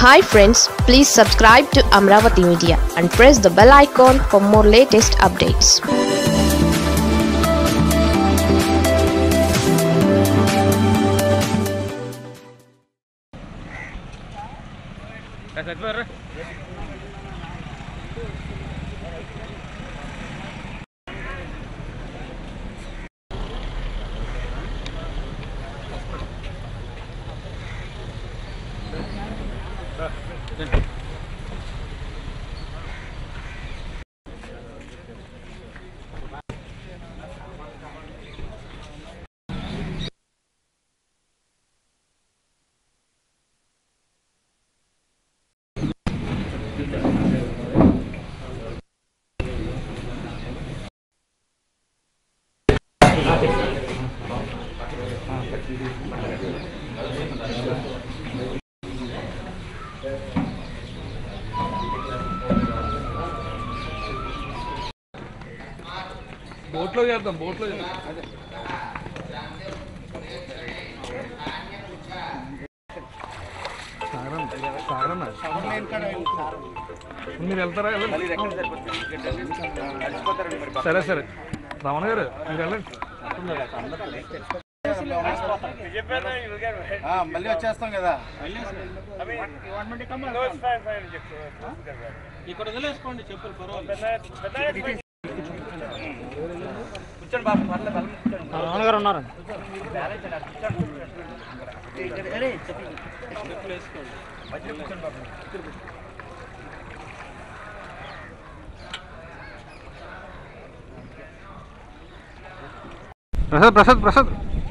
Hi friends please subscribe to Amaravati media and press the bell icon for more latest updates బోట్లో చేద్దాం బోట్లో చేద్దాం సాగరన్న మీరు వెళ్తారా వెళ్ళండి. సరే సరే రమణ గారు మీరు వెళ్ళండి ఆ, మళ్ళీ వచ్చేస్తాం కదా ఇక్కడ వదిలేసుకోండి చెప్పులు పర్వాలేదు కూర్చోండి బాబు పర్లేదు పర్లేదు కూర్చోండి. నాన్నగారు ఉన్నారు ప్రసాద్ ప్రసాద్ ప్రసాద్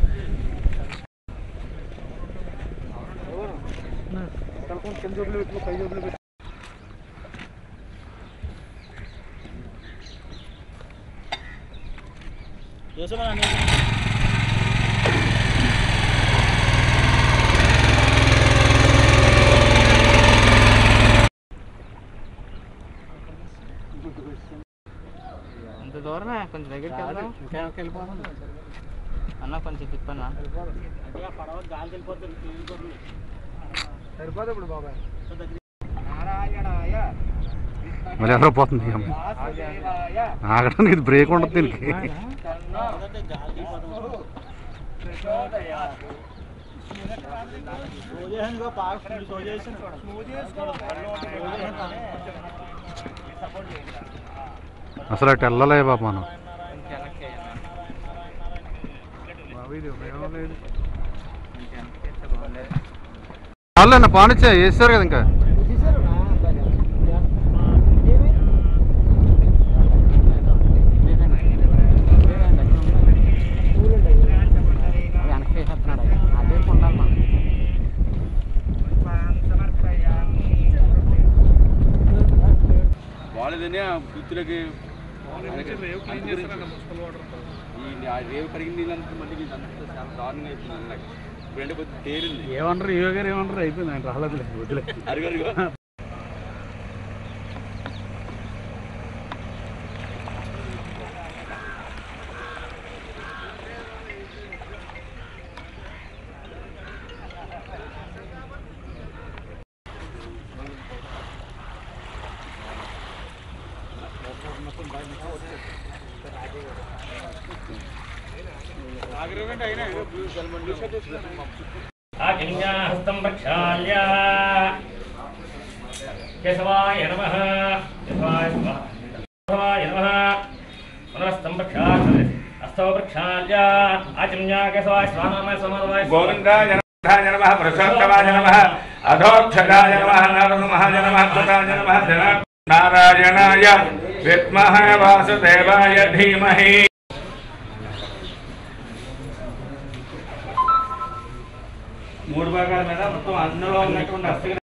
అంత దూరమే కొంచెం దగ్గరికి వెళ్దాం అన్న కొంచెం తిప్పన్నా సరిపోదు ఇప్పుడు బాబాయ్ నారాయణాయ మరి ఎవరో పోతుంది ఈ అమ్మాయి. వాసుదేవాయ ఆగడానికి ఇది బ్రేక్ ఉండదు దీనికి తన్నో ప్రచోదయాత్. అసలు అటు వెళ్ళలే బాబు మనం కొంచెం వెనక్కి కొంచెం వెనక్కి వేస్తే బాగుండేది వాళ్ళన్న పానిచ్చా వేస్తారు కదా ఇంకా వెనక్కి వేసేస్తున్నాడు అదే ఉండాలి మనం వాళ్ళదని ఆ బుద్ధులకి ఈ ఆ రేవు కడిగిన నీళ్ళంతా మళ్ళీ ఇదంతా చాలా దారుణంగా అయిపోయింది నాకు ఇప్పుడు ఎండ కొద్ది తేరింది ఏమంటారు యువ గారు ఏమంటారు అయిపోయింది ఆయన రాలేదు వదిలే అరుగరుగు ఆజ్ఞాహస్తం ప్రక్షాళ్య కేశవాయ నమ కేశవాయ నమ కేశవాయ నమ పునరస్తం ప్రక్షాళ్య అస్తవ ప్రక్షాళ్య ఆచమ్య కేశవాయ స్వానామ సమానవాయ గోవిందాయ నమః నమః పురుషోత్తమాయ నమః అధోక్షజాయ నమః నరసింహాయ నమః కృతాయ నమః జన- నారాయణాయ విద్మహ వాసుదేవాయ ధీమహి మూడు భాగాల మీద మొత్తం అందులో ఉన్నటువంటి అస్థి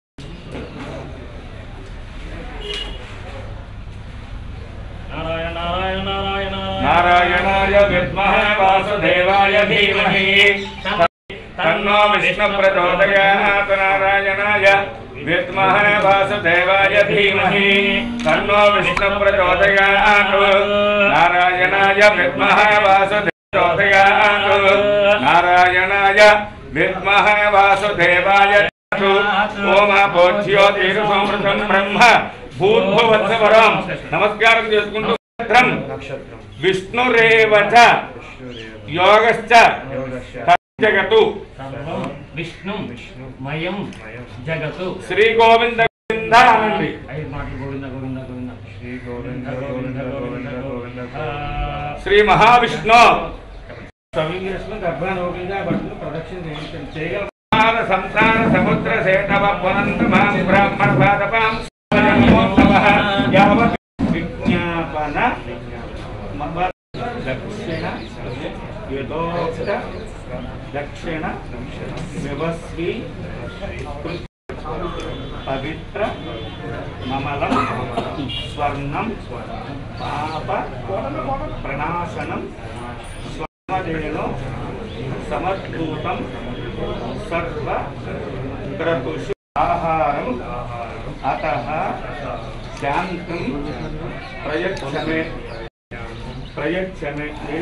నారాయణ నారాయణ నారాయణ నారాయణాయ విద్మహ వాసుదేవాయ ధీమహి తన్నో విష్ణు ప్రచోదయాత్ నారాయణాయ విద్మహ వాసుదేవాయ ధీమహి తన్నో విష్ణు ప్రచోదయాత్ నారాయణాయ విద్మహ వాసుదేవాయ నారాయణాయ విద్మహ వాసుదేవాయ దదాతు ఓమాపోజ్యో తీరు సంవృతం బ్రహ్మ భూర్భువత్సవరం నమస్కారం చేసుకుంటూ నక్షత్రం విష్ణురేవ చ యోగశ్చ జగతు సర్వం విష్ణు మయం జగతు శ్రీ గోవింద గోవింద అనండి ఐదు మాటలు గోవింద గోవింద గోవింద శ్రీ గోవింద గోవింద గోవింద గోవింద శ్రీ మహావిష్ణు గర్భానోగిగా బట్టలు ప్రదక్షిణ చేయించండి చేయగల సంసార సముద్ర సేతవ పునంతమాం బ్రాహ్మణ పాదపాం నమోత్సవః యావత్ విజ్ఞాపన మమ దక్షిణ యథోక్త దక్షిణ వివస్వి పవిత్ర మమలం స్వర్ణం పాప ప్రణాశనం స్వర్ణదేను సమద్భూతం సర్వ క్రతుషు ఆహారం అత శాంతం ప్రయచ్చమే ప్రయచ్చమే నేను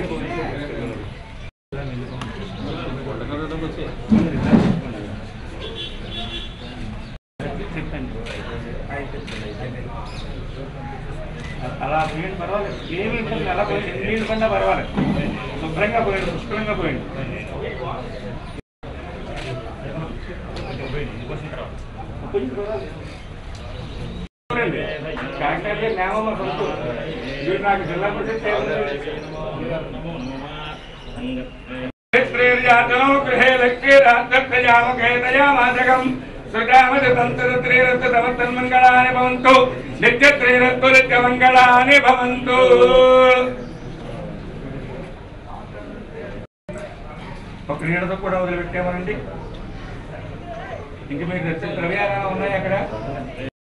అలా పోయింది పర్వాలేదు ఏమి ఇబ్బంది అలా పోయి ఎన్ని నీళ్ళు పడినా పర్వాలేదు శుభ్రంగా పోయింది పుష్కలంగా పోయింది కొంచెం పర్వాలేదు. చూడండి కాకినాడలో నేమమ్మ సొంత వీడు నాకు జిల్లా పరిషత్ క్షేత్రేర్యాతనో గృహే లక్ష్మీ రాజయామకేతయామాజకం సృజామతమంగళాని భవంతు నిత్యత్రైరత్తు నిత్యమంగళాని భవంతు ఒక నీడతో కూడా వదిలిపెట్టామనండి ఇంక మీకు నచ్చిన ద్రవ్యాలు ఏమైనా ఉన్నాయి అక్కడ